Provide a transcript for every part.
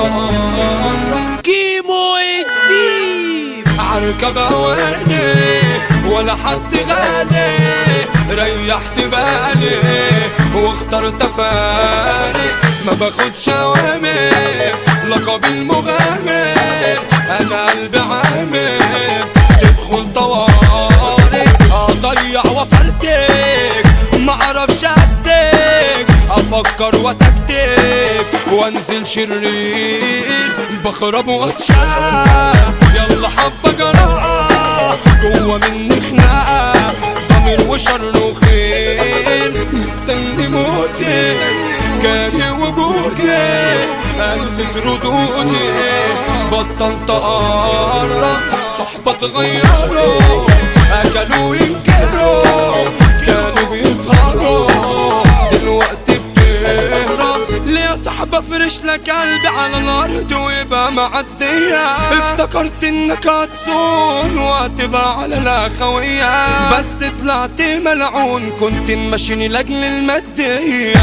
تقرب كيمو الديب عركب اواني ولا حد غالي ريحت بالي واخترت فاني ما باخدش اوامر لقب المغامر انا قلبي عامر تدخل طوارئ اضيع وفرتك معرفش استك افكر وتكتك وانزل شرير بخرب واتشاف يلا حبة جراءة جوا مني خناقة ضمير وشر وخير مستني موتي كاره وجودي قلبي ردودي بطلت اقرب صحبة تغيروا اكلوا ينكروا كانوا بيظهروا دلوقتي بتهرب ليه يا صاحبي افرش لك قلبي على الارض ويبقى معدية افتكرت انك هتصون وهتبقى على الاخوية بس طلعت ملعون كنت ماشيني لاجل المادية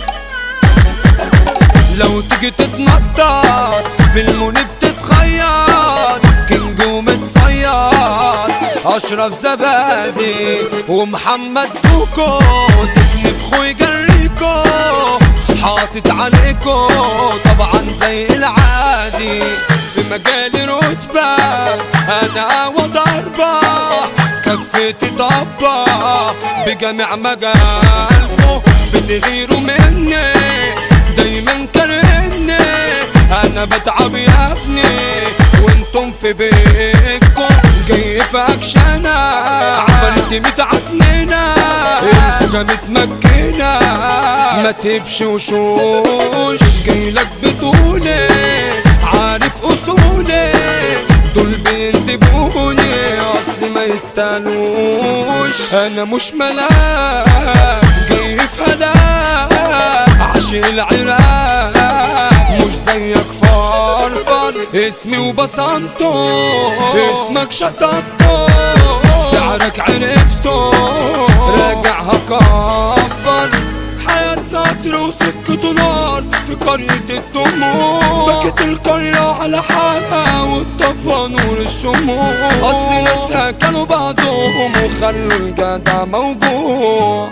لو تيجي تتنطط في المنيب تتخيط كينج ومتصيد اشرف زبادي ومحمد دوكو تكنف خوي جريكو حاطط عليكو طبعا زي العادي في مجالي رتبة انا وضربة كفيتي طبة بجميع مجالكو بتغيروا مني دايما كرهني انا بتعب يا ابني وانتم في بيتكم جاي في اكشنة عفرتي متعكننة الخوجة متمكنة ما تبش وشوش جاي لك بطولي عارف اصولي دول بيندبوني اصلي ما يستاهلوش انا مش ملاك جاي في هلاك عشق العراق مش زيك فرفر اسمي وبصمته اسمك شطبته سعرك عرفته راجعها كفر حياتنا قطر وسكته نار في قرية الدموع بكت القرية على حالها واتطفى نور الشموع أصل ناسها كانوا بعضهم وخلوا الجدع موجوع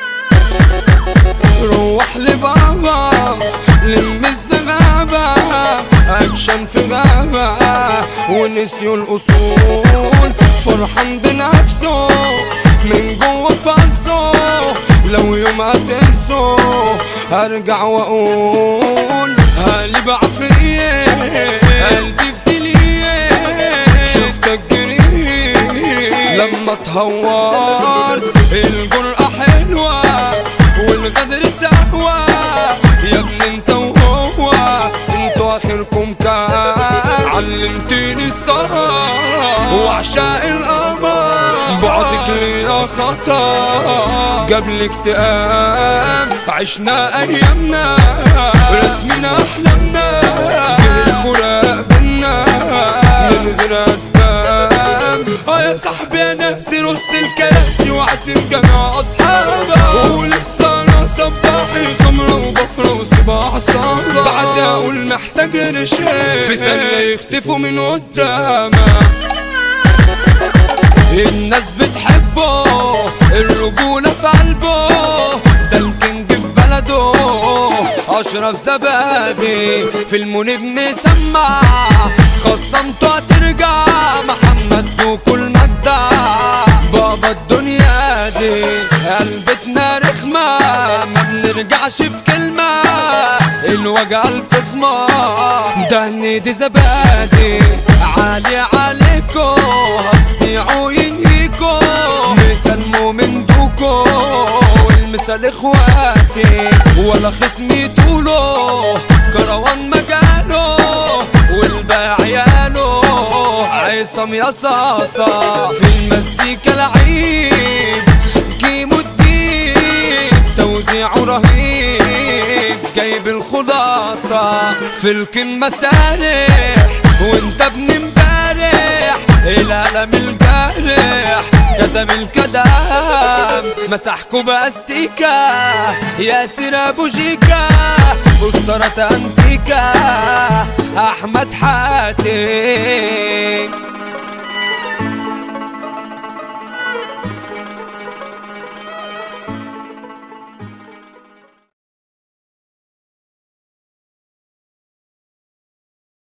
روح لبابا لم الزغابة أكشن في غابة ونسيوا الأصول فرحان بنفسه من جوه فانسه لو يوم هتنسوا هرجع واقول هالي بعفرية قلبي في دلية شفتك جري لما تهورت الجرأة حلوة والغدر سهوة يا ابني انت وهو انتوا اخركم كان علمتني السهر وعشاق القمر بعدك ليا خطا قبل اكتئاب عشنا ايامنا رسمنا احلامنا جه الفراق بينا من غير اسباب اه يا صاحبي انا ناسي رص الكراسي وعازم جميع اصحابك ولسه انا صباحي خمره وبفره وصباح صعبة بعد اقول محتاج رشاق في ثانية يختفوا من قدامك الناس بتحبه الرجولة في قلبه ده الكينج في بلده اشرف زبادي في المنيب مسمع خصمته هترجع محمد وكل مادة بابا الدنيا دي قلبتنا رخمة ما بنرجعش في كلمة الوجع الفخمة دهني دي زبادي عالي عليكو هتصيعوا ينهيكو مسلموا من دوكو والمثال اخواتي ولا خصمي طوله كروان مجاله والباقي عياله عصام يا صاصة في المزيكا لعيب كيمو الديب توزيعه رهيب جايب الخلاصة في القمة سارح وانت ابن امبارح القلم الجارح كتب الكلام مسحكوا باستيكا ياسر ابو جيكا مسطرة انتيكا احمد حاتم